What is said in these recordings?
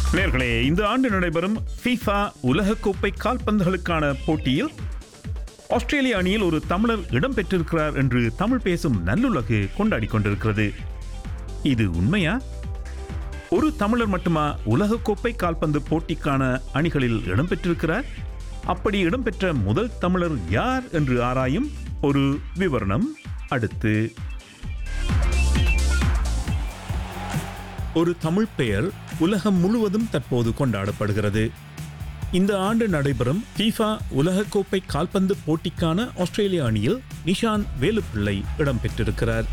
நேர்களே இந்த ஆண்டு நடைபெறும் FIFA உலகக்கோப்பை கால்பந்துகளுக்கான போட்டியில் ஆஸ்திரேலிய அணியில் ஒரு தமிழர் இடம்பெற்றிருக்கிறார் என்று தமிழ் பேசும் நல்லுலகு கொண்டாடி கொண்டிருக்கிறது இது உண்மையா ஒரு தமிழர் மட்டுமா உலகக்கோப்பை கால்பந்து போட்டிக்கான அணிகளில் இடம்பெற்றிருக்கிறார் அப்படி இடம்பெற்ற முதல் தமிழர் யார் என்று ஆராயும் ஒரு விவரணம் அடுத்து ஒரு தமிழ் பெயர் உலகம் முழுவதும் தற்போது கொண்டாடப்படுகிறது இந்த ஆண்டு நடைபெறும் FIFA உலகக்கோப்பை கால்பந்து போட்டிக்கான ஆஸ்திரேலிய அணியில் நிஷான் வேலுப்பிள்ளை இடம்பெற்றிருக்கிறார்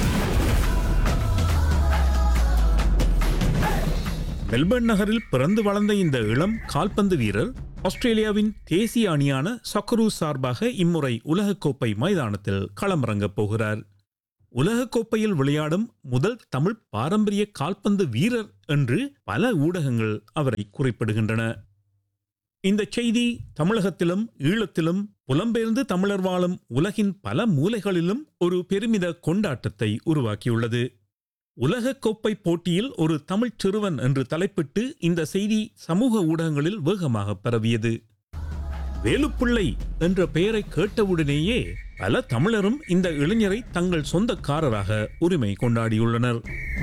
மெல்பர்ன் நகரில் பிறந்து வளர்ந்த இந்த இளம் கால்பந்து வீரர் ஆஸ்திரேலியாவின் தேசிய அணியான சொக்கரு சார்பாக இம்முறை உலகக்கோப்பை மைதானத்தில் களமிறங்கப் போகிறார் உலகக்கோப்பையில் விளையாடும் முதல் தமிழ் பாரம்பரிய கால்பந்து வீரர் என்று பல ஊடகங்கள் அவரை குறிப்பிடுகின்றன இந்த செய்தி தமிழகத்திலும் ஈழத்திலும் புலம்பெயர்ந்து தமிழர் வாழும் உலகின் பல மூலைகளிலும் ஒரு பெருமித கொண்டாட்டத்தை உருவாக்கியுள்ளது உலகக்கோப்பை போட்டியில் ஒரு தமிழ்ச் சிறுவன் என்று தலைப்பிட்டு இந்த செய்தி சமூக ஊடகங்களில் வேகமாக பரவியது வேலுப்பிள்ளை என்ற பெயரை கேட்டவுடனேயே பல தமிழரும் இந்த இளைஞரை தங்கள் சொந்தக்காரராக உரிமை கொண்டாடியுள்ளனர்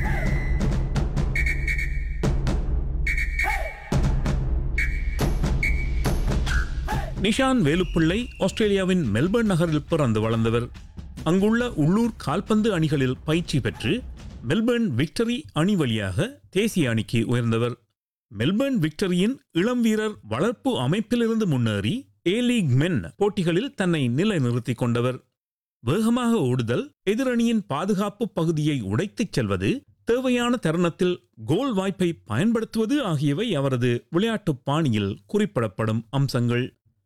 நிஷான் வேலுப்பிள்ளை ஆஸ்திரேலியாவின் மெல்பர்ன் நகரில் பிறந்து வளர்ந்தவர் அங்குள்ள உள்ளூர் கால்பந்து அணிகளில் பயிற்சி பெற்று மெல்பர்ன் விக்டரி அணி வழியாக தேசிய அணிக்கு உயர்ந்தவர் மெல்பர்ன் விக்டரியின் இளம் வீரர் வளர்ப்பு அமைப்பிலிருந்து முன்னேறி ஏ லீக் மென் போட்டிகளில் தன்னை நிலைநிறுத்திக் கொண்டவர் வேகமாக ஓடுதல் எதிரணியின் பாதுகாப்பு பகுதியை உடைத்துச் செல்வது தேவையான தருணத்தில் கோல் வாய்ப்பை பயன்படுத்துவது ஆகியவை அவரது விளையாட்டு பாணியில் குறிப்பிடப்படும் அம்சங்கள்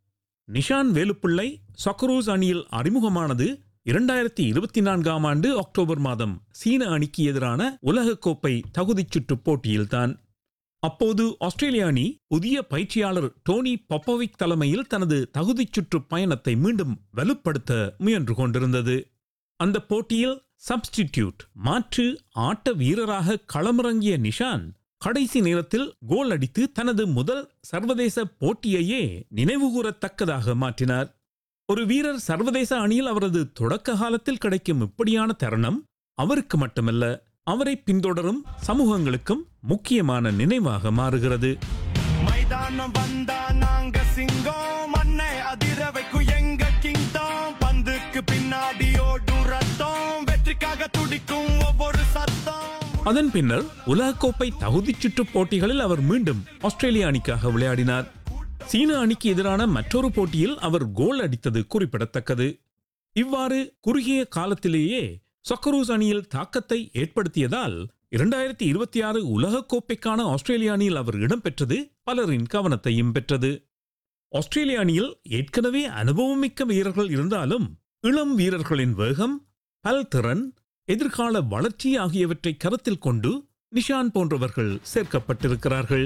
நிஷான் வேலுப்பிள்ளை சொக்கரூஸ் அணியில் அறிமுகமானது இரண்டாயிரத்தி இருபத்தி நான்காம் ஆண்டு அக்டோபர் மாதம் சீன அணிக்கு எதிரான உலகக்கோப்பை தகுதிச் சுற்று போட்டியில்தான் அப்போது ஆஸ்திரேலிய அணி புதிய பயிற்சியாளர் டோனி பொப்போவிக் தலைமையில் தனது தகுதிச் சுற்று பயணத்தை மீண்டும் வலுப்படுத்த முயன்று கொண்டிருந்தது அந்த போட்டியில் சப்ஸ்டிடியூட் மாற்று ஆட்ட வீரராக களமிறங்கிய நிஷான் கடைசி நேரத்தில் கோல் அடித்து தனது முதல் சர்வதேச போட்டியையே நினைவுகூரத்தக்கதாக மாற்றினார் ஒரு வீரர் சர்வதேச அணியில் அவரது தொடக்க காலத்தில் கிடைக்கும் இப்படியான தருணம் அவருக்கு மட்டுமல்ல அவரை பின்தொடரும் சமூகங்களுக்கும் முக்கியமான நினைவாக மாறுகிறது மைதானம் வந்தா நாங்க சிங்கம் மண்ணை அதிர வைக்கும் எங்க கிங்டம் பந்துக்கு பின்னாடி ஓடும் ரத்தம் வெற்றிக்காக துடிக்கும் ஒவ்வொரு சத்தம் அதன் பின்னர் உலகக்கோப்பை தகுதிச் சுற்று போட்டிகளில் அவர் மீண்டும் ஆஸ்திரேலிய அணிக்காக விளையாடினார் சீன அணிக்கு எதிரான மற்றொரு போட்டியில் அவர் கோல் அடித்தது குறிப்பிடத்தக்கது இவ்வாறு குறுகிய காலத்திலேயே சொக்கரூஸ் அணியில் தாக்கத்தை ஏற்படுத்தியதால் இரண்டாயிரத்தி இருபத்தி ஆறு உலகக்கோப்பைக்கான ஆஸ்திரேலிய அணியில் அவர் இடம்பெற்றது பலரின் கவனத்தையும் பெற்றது ஆஸ்திரேலிய அணியில் ஏற்கனவே அனுபவமிக்க வீரர்கள் இருந்தாலும் இளம் வீரர்களின் வேகம் பல்திறன் எதிர்கால வளர்ச்சி ஆகியவற்றை கருத்தில் கொண்டு நிஷான் போன்றவர்கள் சேர்க்கப்பட்டிருக்கிறார்கள்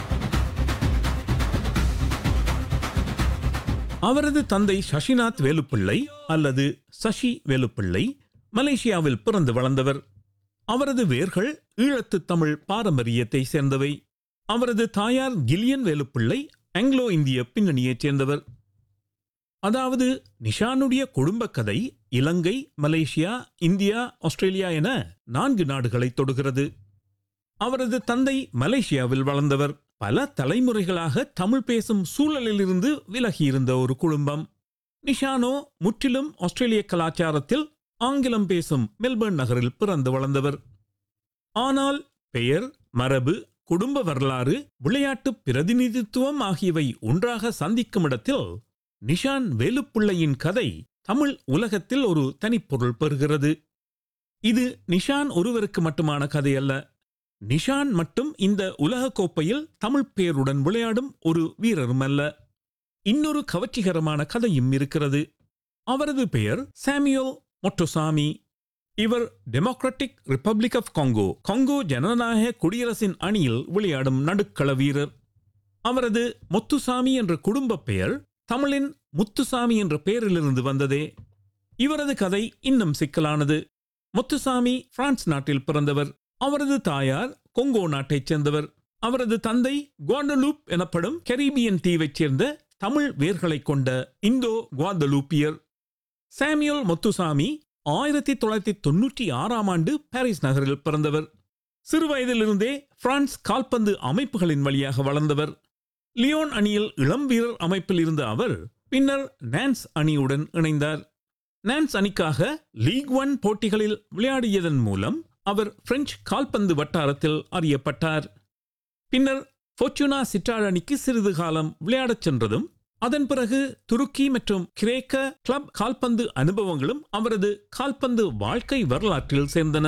அவரது தந்தை சசிநாத் வேலுப்பிள்ளை அல்லது சசி வேலுப்பிள்ளை மலேசியாவில் பிறந்து வளர்ந்தவர் அவரது வேர்கள் ஈழத்து தமிழ் பாரம்பரியத்தை சேர்ந்தவை அவரது தாயார் கில்லியன் வேலுப்பிள்ளை ஆங்கிலோ இந்திய பின்னணியைச் சேர்ந்தவர் அதாவது நிஷானுடைய குடும்ப கதை இலங்கை மலேசியா இந்தியா ஆஸ்திரேலியா என நான்கு நாடுகளை தொடுகிறது அவரது தந்தை மலேசியாவில் வளர்ந்தவர் பல தலைமுறைகளாக தமிழ் பேசும் சூழலிலிருந்து விலகியிருந்த ஒரு குடும்பம் நிஷானோ முற்றிலும் ஆஸ்திரேலிய கலாச்சாரத்தில் ஆங்கிலம் பேசும் மெல்பர்ன் நகரில் பிறந்து வளர்ந்தவர் ஆனால் பெயர் மரபு குடும்ப வரலாறு விளையாட்டு பிரதிநிதித்துவம் ஆகியவை ஒன்றாக சந்திக்கும் இடத்தில் நிஷான் வேலுப்பிள்ளையின் கதை தமிழ் உலகத்தில் ஒரு தனிப்பொருள் பெறுகிறது இது நிஷான் ஒருவருக்கு மட்டுமான கதை அல்ல நிஷான் மட்டும் இந்த உலகக் கோப்பையில் தமிழ் பெயருடன் விளையாடும் ஒரு வீரரும் அல்ல இன்னொரு கவர்ச்சிகரமான கதையும் இருக்கிறது அவரது பெயர் சாமியோல் மொட்டோசாமி இவர் Democratic Republic of Congo Congo ஜனநாயக குடியரசின் அணியில் விளையாடும் நடுக்கள வீரர் அவரது முத்துசாமி என்ற குடும்ப பெயர் தமிழின் முத்துசாமி என்ற பெயரிலிருந்து வந்ததே இவரது கதை இன்னும் சிக்கலானது முத்துசாமி பிரான்ஸ் நாட்டில் பிறந்தவர் அவரது தாயார் கொங்கோ நாட்டைச் சேர்ந்தவர் அவரது தந்தை குவாண்டலூப் எனப்படும் கரீபியன் தீவைச் சேர்ந்த தமிழ் வேர்களைக் கொண்ட இந்தோ குவாதலூப்பியர் சாமியல் முத்துசாமி ஆயிரத்தி தொள்ளாயிரத்தி தொன்னூற்றி ஆறாம் ஆண்டு பாரிஸ் நகரில் பிறந்தவர் சிறுவயதிலிருந்தே பிரான்ஸ் கால்பந்து அமைப்புகளின் வழியாக வளர்ந்தவர் லியோன் அணியில் இளம் வீரர் அமைப்பில் இருந்த அவர் பின்னர் நான்ஸ் அணியுடன் இணைந்தார் நான்ஸ் அணிக்காக லீக் ஒன் போட்டிகளில் விளையாடியதன் மூலம் அவர் பிரெஞ்சு கால்பந்து வட்டாரத்தில் அறியப்பட்டார் பின்னர் ஃபோர்ச்சுனா சிற்றாள் அணிக்கு சிறிது காலம் விளையாடச் சென்றதும் அதன் பிறகு துருக்கி மற்றும் கிரேக்க கிளப் கால்பந்து அனுபவங்களும் அவரது கால்பந்து வாழ்க்கை வரலாற்றில் சேர்ந்தன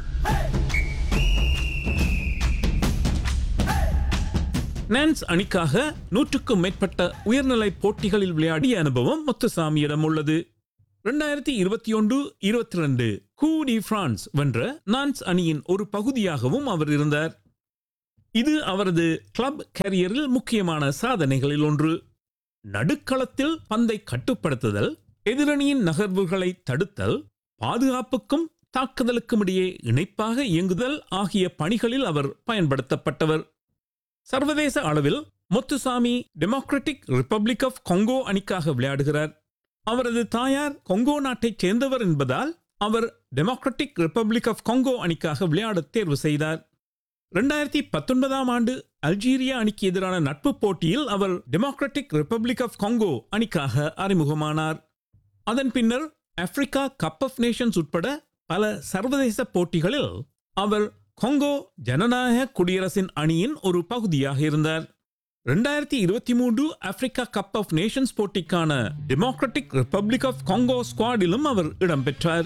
நான்ஸ் அணிக்காக நூற்றுக்கும் மேற்பட்ட உயர்நிலை போட்டிகளில் விளையாடிய அனுபவம் முத்துசாமியிடம் உள்ளது ரெண்டாயிரத்தி இருபத்தி ஒன்று இருபத்தி ரெண்டு கூ டி பிரான்ஸ் வென்ற நான்ஸ் அணியின் ஒரு பகுதியாகவும் அவர் இருந்தார் இது அவரது கிளப் கேரியரில் முக்கியமான சாதனைகளில் ஒன்று நடுக்களத்தில் பந்தை கட்டுப்படுத்துதல் எதிரணியின் நகர்வுகளை தடுத்தல் பாதுகாப்புக்கும் தாக்குதலுக்கும் இடையே இணைப்பாக இயங்குதல் ஆகிய பணிகளில் அவர் பயன்படுத்தப்பட்டவர் சர்வதேச அளவில் Moutoussamy Democratic Republic of Congo அணிக்காக விளையாடுகிறார் அவரது தாயார் கொங்கோ நாட்டைச் சேர்ந்தவர் என்பதால் அவர் டெமோக்ராட்டிக் ரிப்பப்ளிக் ஆஃப் கொங்கோ அணிக்காக விளையாட தேர்வு செய்தார் ரெண்டாயிரத்தி பத்தொன்பதாம் ஆண்டு அல்ஜீரியா அணிக்கு எதிரான நட்பு போட்டியில் அவர் டெமோக்ராட்டிக் ரிப்பப்ளிக் ஆஃப் கொங்கோ அணிக்காக அறிமுகமானார் அதன் பின்னர் ஆப்பிரிக்கா கப் ஆஃப் நேஷன்ஸ் உட்பட பல சர்வதேச போட்டிகளில் அவர் கொங்கோ ஜனநாயக குடியரசின் அணியின் ஒரு பகுதியாக இருந்தார் ரெண்டாயிரத்தி இருபத்தி மூன்று ஆப்பிரிக்கா கப் ஆஃப் நேஷன்ஸ் போட்டிக்கான டெமோக்ராட்டிக் ரிப்பப்ளிக் ஆஃப் கொங்கோ ஸ்குவாடிலும் அவர் இடம்பெற்றார்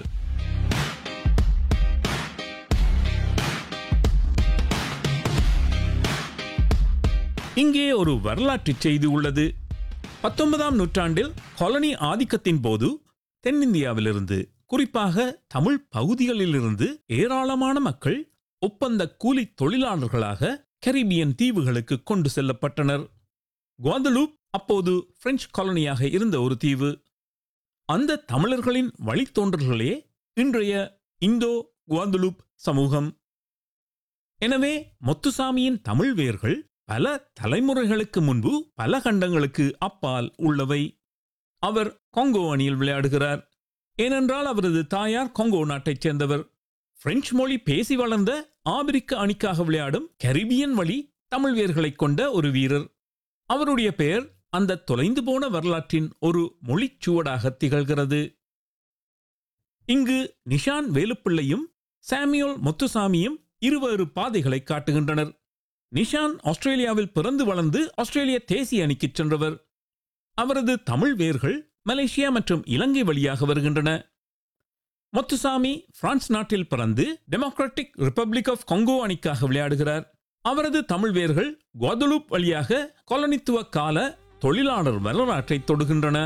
இங்கே ஒரு வரலாற்றுச் செய்தி உள்ளது பத்தொன்பதாம் நூற்றாண்டில் காலனி ஆதிக்கத்தின் போது தென்னிந்தியாவிலிருந்து குறிப்பாக தமிழ் பகுதிகளிலிருந்து ஏராளமான மக்கள் ஒப்பந்த கூலி தொழிலாளர்களாக கரீபியன் தீவுகளுக்கு கொண்டு செல்லப்பட்டனர் குவாதலூப் அப்போது பிரெஞ்சு காலனியாக இருந்த ஒரு தீவு அந்த தமிழர்களின் வழித்தோன்றல்களே இன்றைய இந்தோ குவாதலூப் சமூகம் எனவே முத்துசாமியின் தமிழ் வேர்கள் பல தலைமுறைகளுக்கு முன்பு பல கண்டங்களுக்கு அப்பால் உள்ளவை அவர் கொங்கோ அணியில் விளையாடுகிறார் ஏனென்றால் அவரது தாயார் கொங்கோ நாட்டைச் சேர்ந்தவர் பிரெஞ்சு மொழி பேசி வளர்ந்த ஆபிரிக்க அணிக்காக விளையாடும் கரிபியன் வழி தமிழ் வேர்களைக் கொண்ட ஒரு வீரர் அவருடைய பெயர் அந்த தொலைந்து போன வரலாற்றின் ஒரு மொழிச்சுவடாக திகழ்கிறது இங்கு நிஷான் வேலுப்பிள்ளையும் சாமியோல் முத்துசாமியும் இருவேறு பாதைகளை காட்டுகின்றனர் நிஷான் ஆஸ்திரேலியாவில் பிறந்து வளர்ந்து ஆஸ்திரேலிய தேசிய அணிக்குச் சென்றவர் அவரது தமிழ் வேர்கள் மலேசியா மற்றும் இலங்கை வழியாக வருகின்றன முத்துசாமி பிரான்ஸ் நாட்டில் பிறந்து டெமோக்ராட்டிக் ரிப்பப்ளிக் ஆஃப் கொங்கோ அணிக்காக விளையாடுகிறார் அவரது தமிழ் வேர்கள் குவாதலூப் வழியாக காலனித்துவ கால தொழிலாளர் வரலாற்றை தொடுகின்றன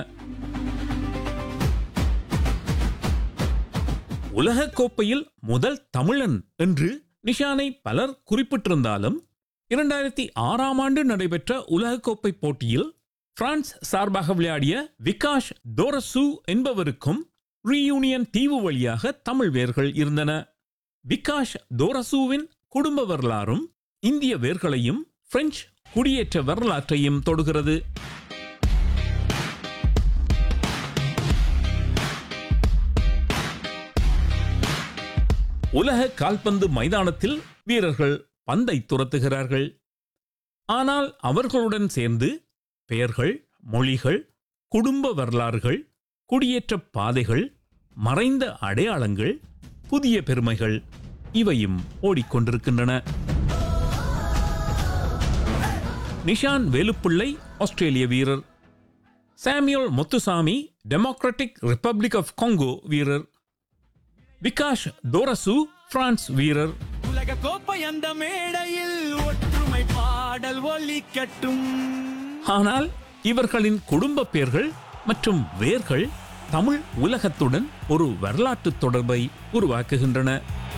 உலகக் கோப்பையில் முதல் தமிழன் என்று நிஷானை பலர் குறிப்பிட்டிருந்தாலும் இரண்டாயிரத்தி ஆறாம் ஆண்டு நடைபெற்ற உலகக்கோப்பை போட்டியில் பிரான்ஸ் சார்பாக விளையாடிய விகாஷ் தோரசு என்பவருக்கும் ரீயூனியன் தீவு வழியாக தமிழ் வேர்கள் இருந்தன விகாஷ் தோரசுவின் குடும்ப வரலாறும் இந்திய வேர்களையும் பிரெஞ்சு குடியேற்ற வரலாற்றையும் தொடுகிறது உலக கால்பந்து மைதானத்தில் வீரர்கள் பந்தை துரத்துகிறார்கள் ஆனால் அவர்களுடன் சேர்ந்து பெயர்கள் மொழிகள் குடும்ப வரலாறுகள் குடியேற்ற பாதைகள் மறைந்த அடையாளங்கள் புதிய பெருமைகள் இவையும் ஓடிக்கொண்டிருக்கின்றன நிஷான் வேலுப்பிள்ளை ஆஸ்திரேலிய வீரர் Samuel Moutoussamy Democratic Republic of Congo வீரர் விகாஷ் தோரசு பிரான்ஸ் வீரர் உலக கோப்பை அந்த மேடையில் ஒற்றுமை பாடல் ஒலிக்கட்டும் ஆனால் இவர்களின் குடும்ப பெயர்கள் மற்றும் வேர்கள் தமிழ் உலகத்துடன் ஒரு வரலாற்று தொடர்பை உருவாக்குகின்றன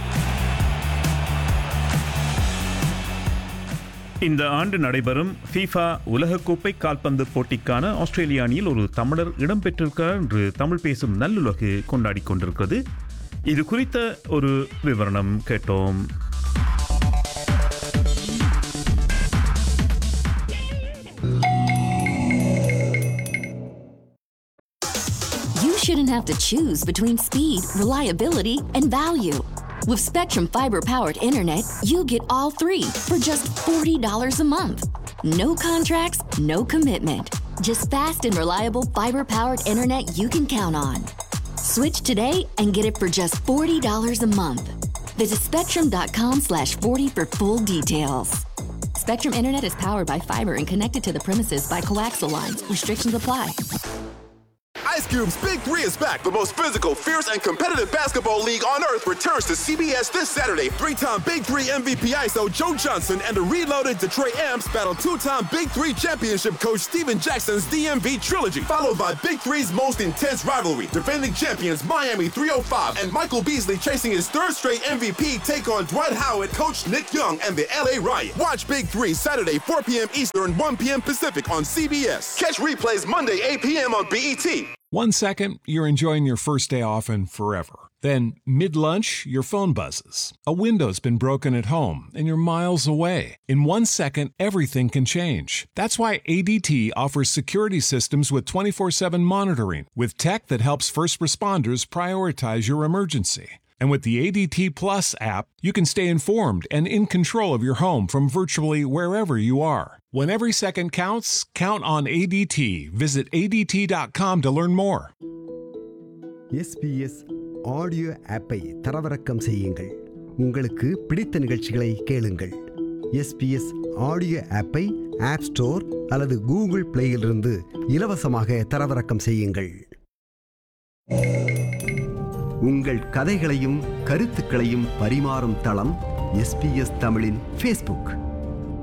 இந்த ஆண்டு நடைபெறும் ஃபீஃபா உலகக்கோப்பை கால்பந்து போட்டிக்கான ஆஸ்திரேலிய அணியில் ஒரு தமிழர் இடம்பெற்றிருக்கிறார் என்று தமிழ் பேசும் நல்லுலகு கொண்டாடி கொண்டிருக்கிறது இது குறித்த ஒரு விவரணம் கேட்டோம் have to choose between speed, reliability, and value. With Spectrum fiber powered internet, you get all three for just $40 a month. No contracts, no commitment. Just fast and reliable fiber powered internet you can count on. Switch today and get it for just $40 a month. Visit spectrum.com slash 40 for full details. Spectrum Internet is powered by fiber and connected to the premises by coaxial lines. Restrictions apply. Ice Cube's Big Three is back. The most physical, fierce, and competitive basketball league on earth returns to CBS this Saturday. Three-time Big Three MVP ISO Joe Johnson and the reloaded Detroit Amps battle two-time Big Three championship coach Steven Jackson's DMV trilogy, followed by Big Three's most intense rivalry. Defending champions Miami 305 and Michael Beasley chasing his third straight MVP take on Dwight Howard, coach Nick Young, and the LA Riot. Watch Big Three Saturday 4 p.m. Eastern, 1 p.m. Pacific on CBS. Catch replays Monday 8 p.m. on E BET. One second, you're enjoying your first day off and forever. Then, mid lunch, your phone buzzes. A window's been broken at home and you're miles away. In one second, everything can change. That's why ADT offers security systems with 24 7 monitoring, with tech that helps first responders prioritize your emergency. And with the ADT Plus app, you can stay informed and in control of your home from virtually wherever you are. When every second counts, count on ADT. Visit ADT.com to learn more. SBS audio ஆப்பை தரவிறக்கம் செய்யுங்கள் உங்களுக்கு பிடித்த நிகழ்ச்சிகளை கேளுங்கள் SBS audio ஆப்பை app store அல்லது Google பிளேயிலிருந்து இலவசமாக தரவிறக்கம் செய்யுங்கள் உங்கள் கதைகளையும் கருத்துக்களையும் பரிமாறும் தளம் எஸ்பிஎஸ் தமிழின் ஃபேஸ்புக்